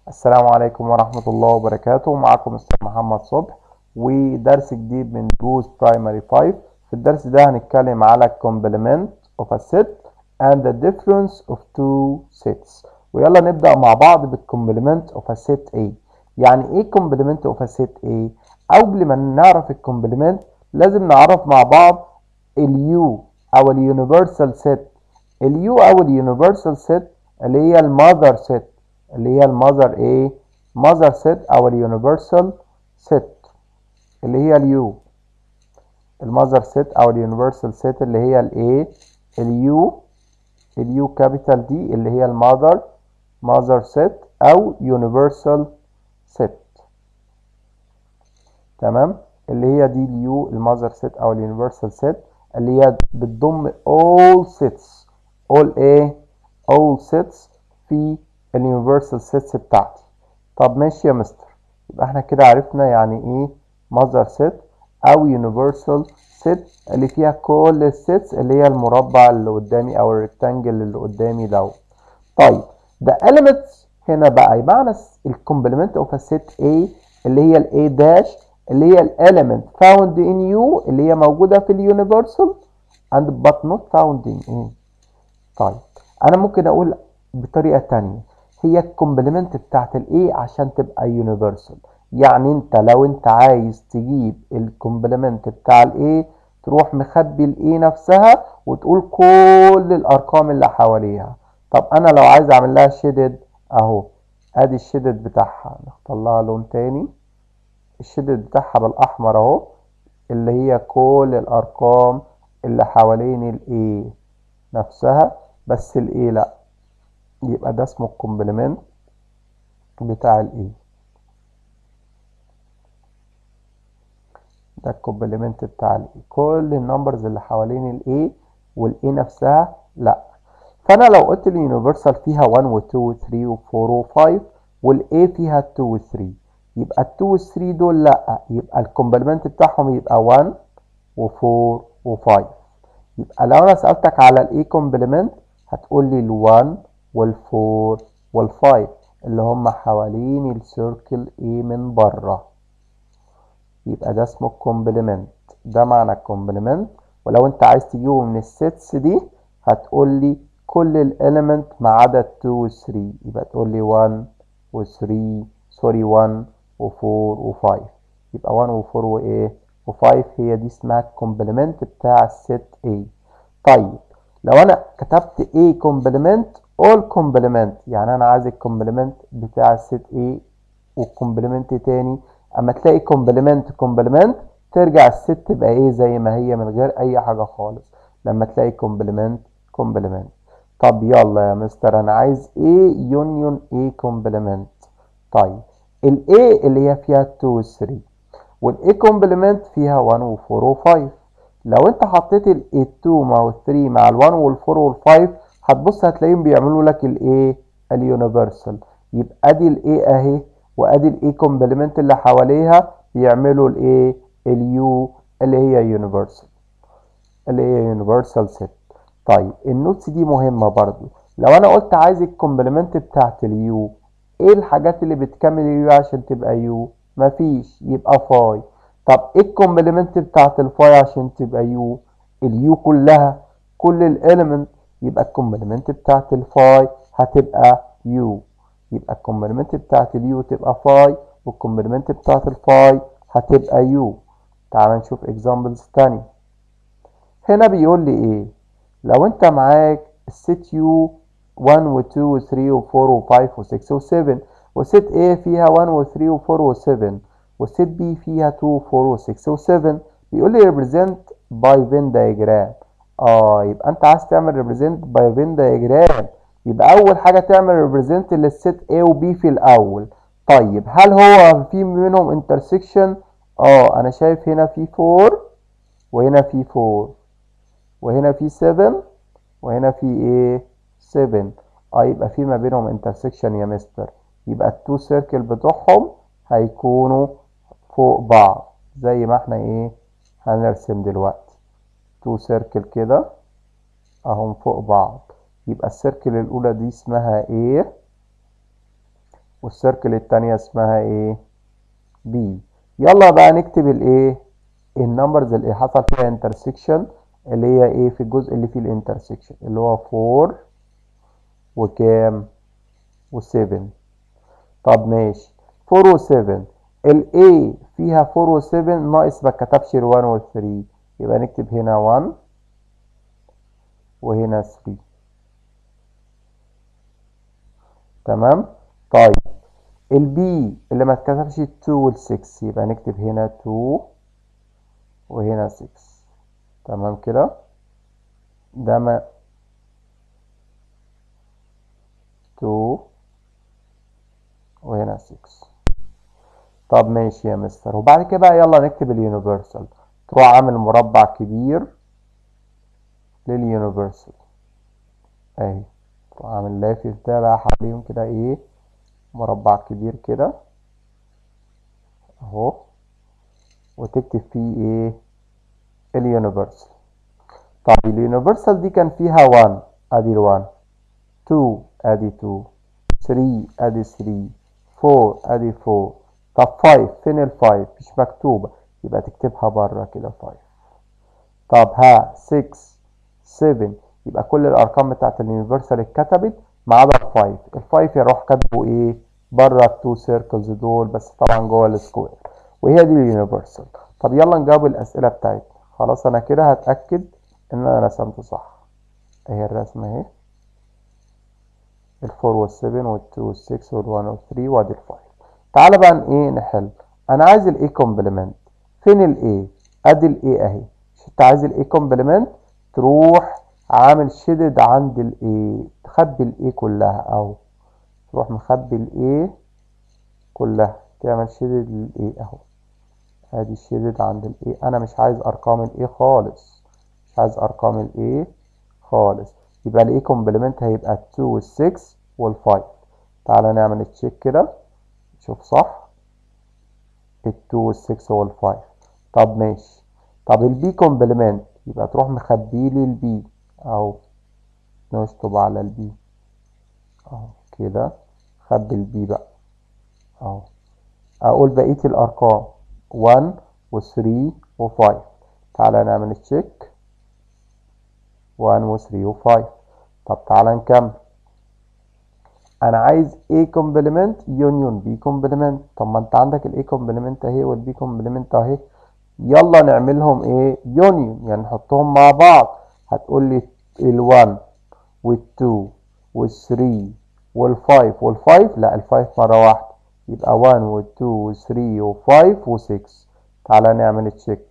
السلام عليكم ورحمة الله وبركاته معكم مستر محمد صبح ودرس جديد من دروس برايمري 5 في الدرس ده هنتكلم على complement of a set and the difference of two sets ويلا نبدأ مع بعض بالcomplement of a set A يعني ايه complement of a set A او قبل ما نعرف الكومبلمنت لازم نعرف مع بعض اليو او اليونيفرسال سيت اليو او اليونيفرسال سيت اللي هي المذر سيت اللي هي المذر ايه مذر سيت او اليونيفرسال سيت اللي هي اليو المذر سيت او اليونيفرسال سيت اللي هي الايه اليو اليو كابيتال دي اللي هي المذر مذر سيت او يونيفرسال سيت تمام اللي هي دي اليو المذر سيت او اليونيفرسال سيت اللي هي بتضم all sets all ايه all sets في اليونيفرسال سيتس بتاعتي طب ماشي يا مستر يبقى احنا كده عرفنا يعني ايه ماذر سيت او يونيفرسال سيت اللي فيها كل السيتس اللي هي المربع اللي قدامي او الريكتانجل اللي قدامي دوت طيب ده elements هنا بقى معنى الكومبلمنت اوف سيت A اللي هي الاي داش اللي هي element found in U اللي هي موجودة في اليونيفرسال and but not found in A طيب انا ممكن اقول بطريقة تانية هي الكومبلمنت بتاعت الايه عشان تبقى يونيفرسال يعني انت لو انت عايز تجيب الكومبلمنت بتاع الايه تروح مخبي الايه نفسها وتقول كل الارقام اللي حواليها طب انا لو عايز اعمل لها شيدد اهو ادي الشيدد بتاعها نختار لها لون تاني الشيدد بتاعها بالاحمر اهو اللي هي كل الارقام اللي حوالين الايه نفسها بس الايه لا يبقى ده اسمه الكومبلمنت بتاع الايه ده الكومبلمنت بتاع الايه كل النمبرز اللي حوالين الايه والايه نفسها لا فانا لو قلت اليونيفرسال فيها 1 و 2 و 3 و 4 و 5 والايه فيها 2 و 3 يبقى ال 2 و 3 دول لا يبقى الكومبلمنت بتاعهم يبقى 1 و 4 و 5 يبقى لو انا سالتك على الايه كومبلمنت هتقول لي ال 1 والفور والفايف اللي هم حوالين السيركل ايه من بره يبقى ده اسمه الكومبلمنت ده معنى الكومبلمنت ولو انت عايز تجيبه من السيتس دي هتقول لي كل الاليمنت ما عدا 2 و 3 يبقى تقول لي 1 و 3 سوري 1 و 4 و 5 يبقى 1 و 4 وايه و 5 هي دي اسمها الكومبلمنت بتاع الست A طيب لو انا كتبت A كومبلمنت all complement يعني انا عايز الكومبلمنت بتاع الست A والكومبلمنت تاني اما تلاقي كومبلمنت كومبلمنت ترجع الست تبقى ايه زي ما هي من غير اي حاجه خالص لما تلاقي كومبلمنت كومبلمنت طب يلا يا مستر انا عايز ايه يونيون ايه كومبلمنت طيب الاي اللي هي فيها 2 و 3 والاي كومبلمنت فيها 1 و 4 و 5 لو انت حطيت ال 2 مع ال 3 مع ال 1 وال 4 وال 5 هتبص هتلاقيهم بيعملوا لك الايه اليونيفرسال يبقى ادي الايه اهي وادي الايه كومبلمنت اللي حواليها بيعملوا الايه اليو اللي هي يونيفرسال اللي هي يونيفرسال سيت طيب النوتس دي مهمه برضو لو انا قلت عايز الكومبلمنت بتاعت اليو ايه الحاجات اللي بتكمل اليو عشان تبقى يو مفيش يبقى فاي طب ايه الكومبلمنت بتاعت الفاي عشان تبقى يو اليو كلها كل الاليمنت يبقى الكومبلمنت بتاعت الفاي هتبقى يو يبقى الكومبلمنت بتاعت اليو تبقى فاي والكومبلمنت بتاعت الفاي هتبقى يو تعال نشوف اكزامبلز تاني هنا بيقول لي ايه لو انت معاك الست يو 1 و 2 و 3 و 4 و 5 و 6 و 7 وست A فيها 1 و 3 و 4 و 7 وست B فيها 2 و 4 و 6 و 7 بيقول لي represent by Venn diagram اه يبقى انت عايز تعمل ريبريزنت باي فين دايجرام يبقى اول حاجه تعمل ريبريزنت للست A و B في الاول طيب هل هو في منهم انترسكشن اه انا شايف هنا في 4 وهنا في 4 وهنا في 7 وهنا في ايه 7 اه يبقى في ما بينهم انترسكشن يا مستر يبقى التو سيركل بتوعهم هيكونوا فوق بعض زي ما احنا ايه هنرسم دلوقتي تو سيركل كده اهم فوق بعض يبقى السيركل الاولى دي اسمها A والسيركل التانية اسمها ايه B يلا بقى نكتب الايه النمبرز اللي حصل فيها انترسكشن اللي هي ايه في الجزء اللي فيه الانترسكشن اللي هو 4 وكام و7 طب ماشي 4 و7 ال A فيها 4 و7 ناقص ما كتبش ال 1 وال 3 يبقى نكتب هنا 1 وهنا 3 تمام طيب البي اللي ما اتكتبش 2 وال 6 يبقى نكتب هنا 2 وهنا 6 تمام كده ده ما 2 وهنا 6 طب ماشي يا مستر وبعد كده بقى يلا نكتب اليونيفرسال تروح عامل مربع كبير لليونيفرسال اهي تروح عامل لافف ده بقى حواليهم كده ايه مربع كبير كده اهو وتكتب فيه ايه اليونيفرسال طب اليونيفرسال دي كان فيها 1 ادي ال 1 2 ادي 2 3 ادي 3 4 ادي 4 طب 5 فين ال 5 مش مكتوبة يبقى تكتبها بره كده 5 طب ها 6 7 يبقى كل الارقام بتاعت اليونيفرسال اتكتبت ما عدا ال 5 ال 5 يروح كاتبه ايه بره التو سيركلز دول بس طبعا جوه السكوير وهي دي اليونيفرسال طب يلا نجاوب الاسئله بتاعتنا خلاص انا كده هتاكد ان انا رسمت صح اهي الرسمه اهي ال 4 وال 7 وال 2 وال 6 وال 1 وال 3 وادي ال 5 تعالى بقى ايه نحل انا عايز الاي كومبلمنت فين الاي ادي الاي اهي مش انت عايز الاي كومبلمنت تروح عامل شدد عند الاي تخبي الاي كلها اهو تروح مخبي الاي كلها تعمل شدد للاي اهو ادي الشدد عند الاي انا مش عايز ارقام الاي خالص مش عايز ارقام الاي خالص يبقى الاي كومبلمنت هيبقى 2 وال 6 وال 5 تعالى نعمل تشيك كده شوف صح ال 2 وال 6 وال 5 طب ماشي طب البي كومبلمنت يبقى تروح مخبي لي البي اهو نشطب على البي اهو كده خبي البي بقى اهو اقول بقيه الارقام 1 و3 و5 تعالى نعمل تشيك 1 و3 و5 طب تعالى نكمل انا عايز A كومبلمنت يونيون B كومبلمنت طب ما انت عندك ال A كومبلمنت اهي وال B كومبلمنت اهي يلا نعملهم ايه يونيون يعني نحطهم مع بعض هتقول لي ال 1 وال 2 وال 3 وال 5 وال 5 لا ال 5 مره واحده يبقى 1 و 2 و 3 و 5 و 6 تعالى نعمل تشيك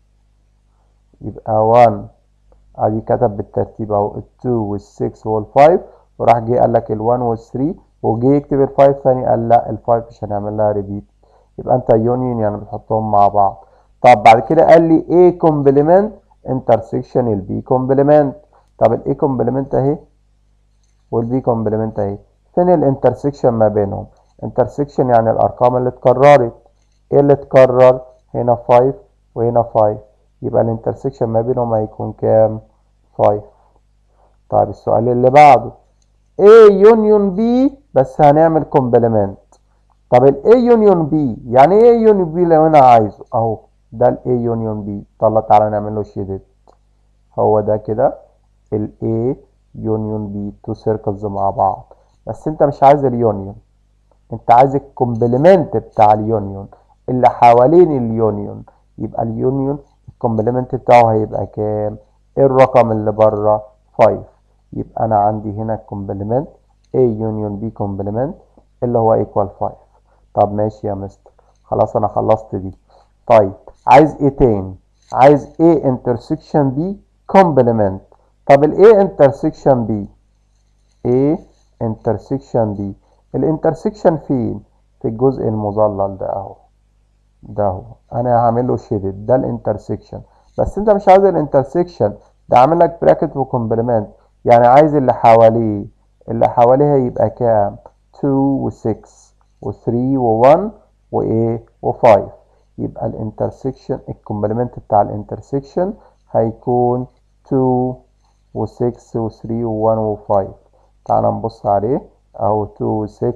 يبقى 1 ادي كتب بالترتيب اهو ال 2 وال 6 وال 5 وراح جه قال لك ال 1 وال 3 وجه يكتب ال 5 ثاني قال لا ال 5 مش هنعمل لها ريبيت يبقى انت يونيون يعني بتحطهم مع بعض طب بعد كده قال لي A كومبلمنت انترسكشن ال B كومبلمنت طب ال A كومبلمنت اهي وال B كومبلمنت اهي فين الانترسكشن ما بينهم انترسكشن يعني الارقام اللي اتكررت ايه اللي اتكرر هنا 5 وهنا 5 يبقى الانترسكشن ما بينهم هيكون كام 5 طيب السؤال اللي بعده A يونيون B بس هنعمل كومبلمنت طب ال A يونيون B يعني ايه يونيون B لو انا عايزه اهو ده ال A يونيون B طلع تعالى نعمل له شيدد هو ده كده ال A يونيون B تو سيركلز مع بعض بس انت مش عايز اليونيون انت عايز الكومبلمنت بتاع اليونيون اللي حوالين اليونيون يبقى اليونيون الكومبلمنت بتاعه هيبقى كام ايه الرقم اللي بره 5 يبقى انا عندي هنا الكومبلمنت A يونيون B كومبلمنت اللي هو ايكوال 5 طب ماشي يا مستر خلاص انا خلصت دي طيب عايز ايه تاني عايز A intersection B كومبلمنت طب ال A intersection B A intersection B الانترسكشن فين في الجزء المظلل ده اهو ده اهو انا هعمل له شيدد ده الانترسكشن بس انت مش عايز الانترسكشن ده عامل لك براكت وكومبلمنت يعني عايز اللي حواليه اللي حواليه هيبقى كام 2 و6 و3 و1 وايه و5 يبقى الانترسكشن الكومبلمنت بتاع الانترسكشن هيكون 2 و6 و3 و1 و5 تعال نبص عليه اهو 2 و6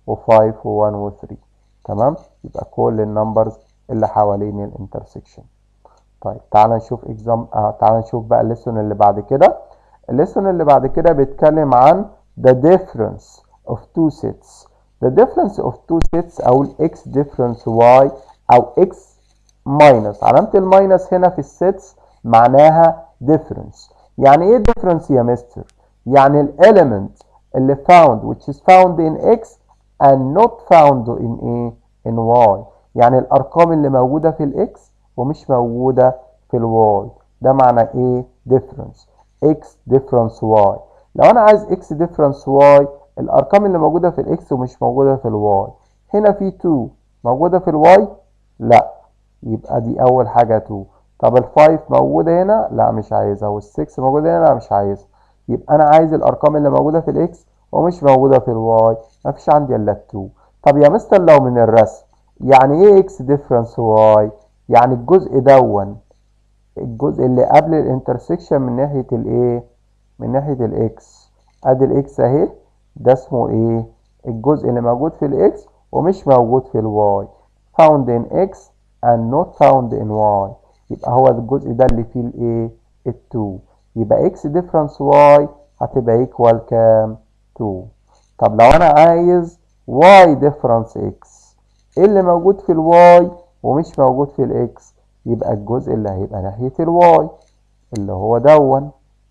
و5 و1 و3 تمام يبقى كل النمبرز اللي حوالين الانترسكشن طيب تعال نشوف اكزام آه تعال نشوف بقى الليسون اللي بعد كده الليسون اللي بعد كده بيتكلم عن the difference of two sets the difference of two sets او ال x difference y او x minus علامة الماينس هنا في السيتس معناها difference يعني ايه difference يا مستر يعني ال element اللي found which is found in x and not found in ايه in y يعني الارقام اللي موجودة في الاكس ومش موجودة في الواي ده معنى ايه difference x difference y لو انا عايز x difference y الارقام اللي موجودة في الاكس ومش موجودة في الواي هنا في 2 موجودة في الواي لا يبقى دي اول حاجة 2 طب ال5 موجودة هنا لا مش عايزها وال6 موجودة هنا لا مش عايزها يبقى انا عايز الارقام اللي موجودة في الاكس ومش موجودة في الواي مفيش عندي الا 2 طب يا مستر لو من الرسم يعني ايه x difference y يعني الجزء دون الجزء اللي قبل الانترسكشن من ناحية الايه من ناحية الاكس ادي الاكس اهي ده اسمه ايه الجزء اللي موجود في الاكس ومش موجود في الواي found in x and not found in y يبقى هو الجزء ده اللي فيه الايه ال2 يبقى x difference y هتبقى equal كام 2 طب لو انا عايز y difference x ايه اللي موجود في الواي ومش موجود في الاكس يبقى الجزء اللي هيبقى ناحية الواي اللي هو دون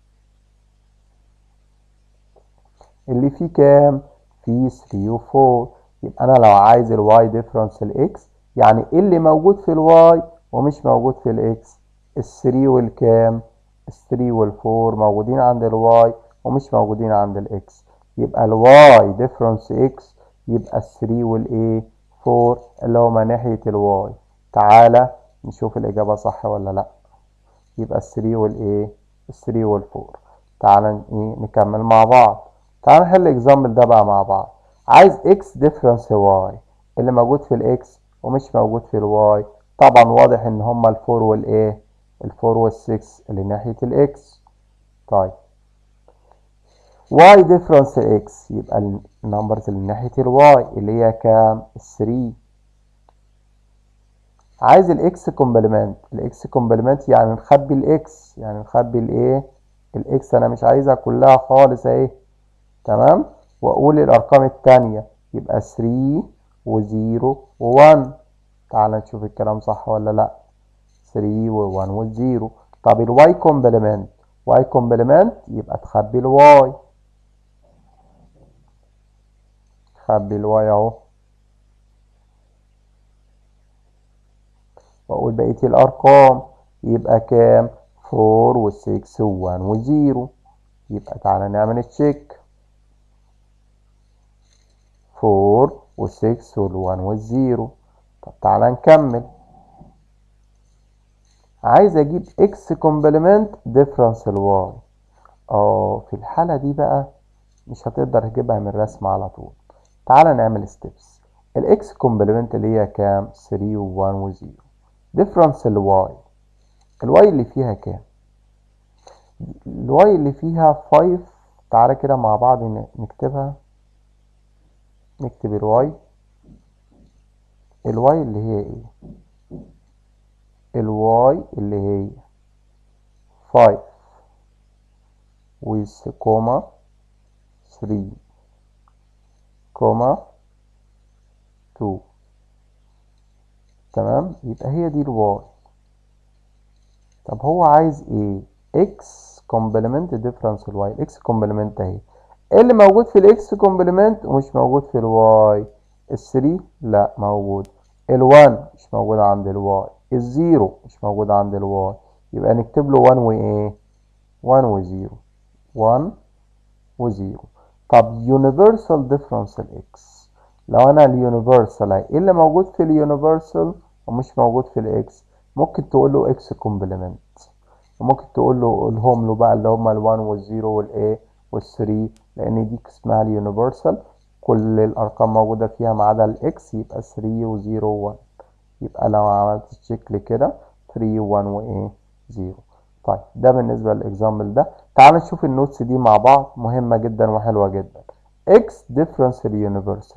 اللي فيه كام فيه 3 و4 يبقى انا لو عايز الواي ديفرنس الاكس يعني ايه اللي موجود في الواي ومش موجود في الاكس ال3 والكام ال3 وال4 موجودين عند الواي ومش موجودين عند الاكس يبقى الواي ديفرنس اكس يبقى ال3 والايه 4 اللي هما ناحية الواي تعالى نشوف الإجابة صح ولا لأ يبقى ال 3 والإيه ال 3 وال 4 تعالى إيه نكمل مع بعض تعالى نحل الإكزامبل ده بقى مع بعض عايز x difference y اللي موجود في الإكس ومش موجود في الواي طبعا واضح إن هما ال 4 والإيه ال 4 وال 6 اللي ناحية الإكس طيب y difference x يبقى النمبرز اللي ناحية الواي اللي هي كام 3 عايز الاكس كومبلمنت الاكس كومبلمنت يعني نخبي الاكس يعني نخبي الايه الاكس انا مش عايزها كلها خالص اهي تمام واقول الارقام التانية يبقى 3 و0 و1 تعال نشوف الكلام صح ولا لا 3 و1 و0 طب الواي كومبلمنت واي كومبلمنت يبقى تخبي الواي خبي الواي اهو واقول بقية الارقام يبقى كام 4 و6 و1 و0 يبقى تعالى نعمل تشيك 4 و6 وال1 وال0 طب تعالى نكمل عايز اجيب x كومبلمنت ديفرنس الواي اه في الحالة دي بقى مش هتقدر تجيبها من الرسم على طول تعالى نعمل ستيبس الاكس كومبلمنت اللي هي كام 3 و1 و0 ديفرنس الواي الواي اللي فيها كام الواي اللي فيها 5 تعالى كده مع بعض نكتبها نكتب الواي الواي اللي هي ايه الواي اللي هي 5 with كوما 3 كوما 2 تمام يبقى هي دي الواي طب هو عايز ايه x كومبلمنت ديفرنس الواي الاكس كومبلمنت اهي ايه اللي موجود في الاكس كومبلمنت ومش موجود في الواي ال3 لا موجود ال1 مش موجود عند الواي الزيرو مش موجود عند الواي يبقى نكتب له 1 وايه 1 و0 1 و0 طب يونيفرسال ديفرنس الاكس لو انا اليونيفرسال ايه اللي موجود في اليونيفرسال ومش موجود في الاكس ممكن تقول له اكس كومبلمنت وممكن تقول له الهم له بقى اللي هم ال1 وال0 والايه وال3 لان دي اسمها اليونيفرسال كل الارقام موجوده فيها ما عدا الاكس يبقى 3 و0 و1 يبقى لو عملت تشيك كده 3 1 وايه 0 طيب ده بالنسبه للاكزامبل ده تعال نشوف النوتس دي مع بعض مهمه جدا وحلوه جدا x difference اليونيفرسال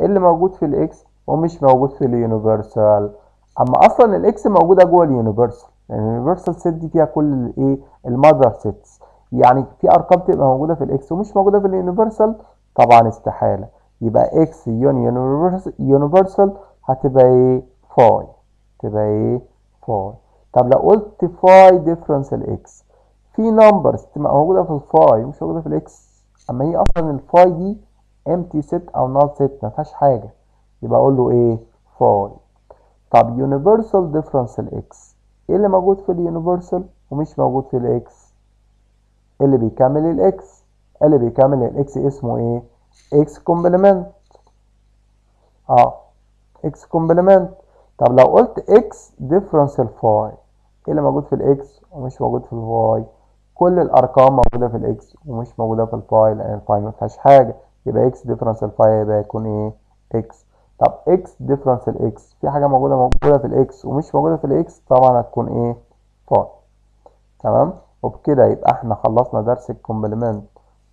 اللي موجود في الاكس ومش موجود في اليونيفرسال اما اصلا الاكس موجوده جوه اليونيفرسال يعني اليونيفرسال سيت دي فيها كل الايه المذر سيتس يعني في ارقام تبقى موجوده في الاكس ومش موجوده في اليونيفرسال طبعا استحاله يبقى اكس يونيون يونيفرسال هتبقى ايه فاي تبقى ايه فاي طب لو قلت فاي ديفرنس الاكس في نمبرز تبقى موجوده في الفاي مش موجوده في الاكس اما هي اصلا الفاي دي امتي ست او نال ست ما فيهاش حاجه يبقى اقول له ايه فاي طب يونيفرسال ديفرنس الاكس ايه اللي موجود في اليونيفرسال ومش موجود في الاكس اللي بيكمل الاكس اللي بيكمل الاكس اسمه ايه اكس كومبلمنت اه اكس كومبلمنت طب لو قلت اكس ديفرنس الفاي ايه اللي موجود في الاكس ومش موجود في الفاي كل الارقام موجوده في الاكس ومش موجوده في الفاي لان الفاي ما فيهاش حاجه يبقى اكس ديفرنس الفاي يبقى يكون ايه اكس طب اكس ديفرنس الاكس في حاجه موجوده موجوده في الاكس ومش موجوده في الاكس طبعا هتكون ايه فاي تمام وبكده يبقى احنا خلصنا درس الكومبلمنت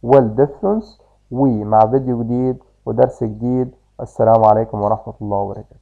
والديفرنس ومع فيديو جديد ودرس جديد السلام عليكم ورحمه الله وبركاته